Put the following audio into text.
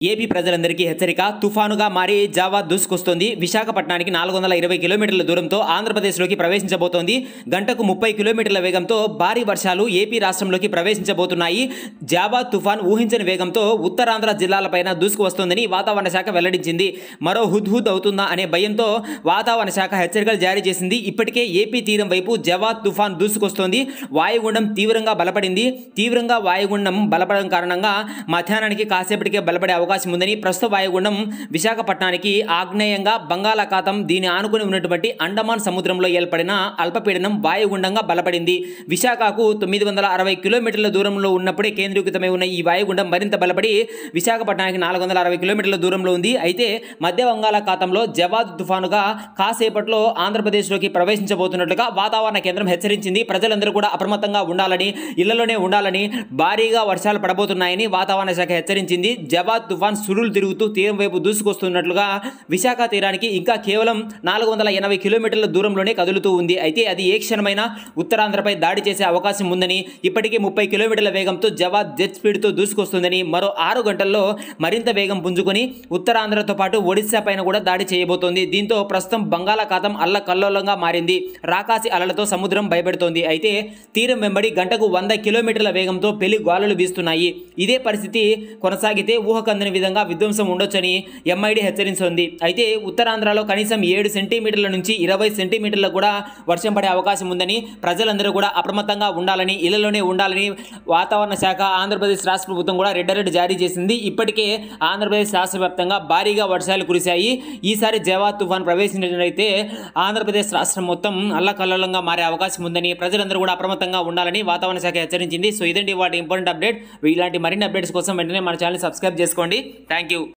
AP ప్రజలందరికీ హెచ్చరిక తుఫానుగా మారి జావా దూసుకొస్తోంది విశాఖపట్నానికి నాలుగు వందల ఇరవై కిలోమీటర్ల దూరంతో ఆంధ్రప్రదేశ్లోకి ప్రవేశించబోతోంది గంటకు ముప్పై కిలోమీటర్ల వేగంతో భారీ వర్షాలు ఏపీ రాష్ట్రంలోకి ప్రవేశించబోతున్నాయి జావా తుఫాన్ ఊహించని వేగంతో ఉత్తరాంధ్ర జిల్లాలపైన దూసుకువస్తోందని వాతావరణ శాఖ వెల్లడించింది మరో హుద్హుద్ అవుతుందా అనే భయంతో వాతావరణ శాఖ హెచ్చరికలు జారీ చేసింది ఇప్పటికే ఏపీ తీరం వైపు జవా తుఫాన్ దూసుకొస్తోంది వాయుగుండం తీవ్రంగా బలపడింది తీవ్రంగా వాయుగుండం బలపడడం కారణంగా మధ్యాహ్నానికి కాసేపటికే బలపడే అవకాశం ఉందని ప్రస్తుత వాయుగుండం విశాఖపట్నానికి ఆగ్నేయంగా బంగాళాఖాతం దీని ఆనుకుని ఉన్నటువంటి అండమాన్ సముద్రంలో ఏర్పడిన అల్పపీడనం వాయుగుండంగా బలపడింది విశాఖకు తొమ్మిది వందల అరవై కిలోమీటర్ల దూరంలో ఉన్నప్పుడే కేంద్రీకృతమై ఉన్న ఈ వాయుగుండం మరింత బలపడి విశాఖపట్నానికి నాలుగు వందల అరవై కిలోమీటర్ల దూరంలో ఉంది అయితే మధ్య బంగాళాఖాతంలో జవాద్ తుఫానుగా కాసేపట్లో ఆంధ్రప్రదేశ్లోకి ప్రవేశించబోతున్నట్లుగా వాతావరణ కేంద్రం హెచ్చరించింది ప్రజలందరూ కూడా అప్రమత్తంగా ఉండాలని ఇళ్లలోనే ఉండాలని భారీగా వర్షాలు పడబోతున్నాయని వాతావరణ శాఖ హెచ్చరించింది జవాద్ తుఫాన్ సురులు తిరుగుతూ తీరం వైపు దూసుకొస్తున్నట్లుగా విశాఖ తీరానికి ఇంకా కేవలం నాలుగు వందల ఎనభై కిలోమీటర్ల దూరంలోనే కదులుతూ ఉంది అయితే అది ఏ క్షణమైనా ఉత్తరాంధ్రపై దాడి చేసే అవకాశం ఉందని ఇప్పటికే ముప్పై కిలోమీటర్ల వేగంతో జవాద్ జెట్ స్పీడ్తో దూసుకొస్తుందని మరో ఆరు గంటల్లో మరింత వేగం పుంజుకొని ఉత్తరాంధ్రతో పాటు ఒడిశా పైన కూడా దాడి చేయబోతోంది దీంతో ప్రస్తుతం బంగాళాఖాతం అల్లకల్లోలంగా మారింది రాకాసి అలలతో సముద్రం భయపెడుతోంది అయితే తీరం వెంబడి గంటకు వంద కిలోమీటర్ల వేగంతో పెళ్లి గాలులు వీస్తున్నాయి ఇదే పరిస్థితి కొనసాగితే ఊహకందని విధంగా విధ్వంసం ఉండొచ్చని ఎంఐడి హెచ్చరించింది అయితే ఉత్తరాంధ్రలో కనీసం ఏడు సెంటీమీటర్ల నుంచి ఇరవై సెంటీమీటర్ల కూడా వర్షం పడే అవకాశం ఉందని ప్రజలందరూ కూడా అప్రమత్తంగా ఉండాలని ఇళ్లలోనే ఉండాలని వాతావరణ శాఖ ఆంధ్రప్రదేశ్ రాష్ట్ర ప్రభుత్వం కూడా రెడ్ అలర్ట్ జారీ చేసింది ఇప్పటికే ఆంధ్రప్రదేశ్ రాష్ట్ర వ్యాప్తంగా భారీగా వర్షాలు కురిశాయి ఈసారి జవా తుఫాన్ ప్రవేశించినట్లయితే ఆంధ్రప్రదేశ్ రాష్ట్రం మొత్తం అల్లకల్లోలంగా మారే అవకాశం ఉందని ప్రజలందరూ కూడా అప్రమత్తంగా ఉండాలని వాతావరణ శాఖ హెచ్చరించింది సో ఇదండి వాటి ఇంపార్టెంట్ అప్డేట్ ఇలాంటి మరిన్ని అప్డేట్స్ కోసం వెంటనే మన ఛానల్ సబ్స్క్రైబ్ చేసుకోండి థ్యాంక్ యూ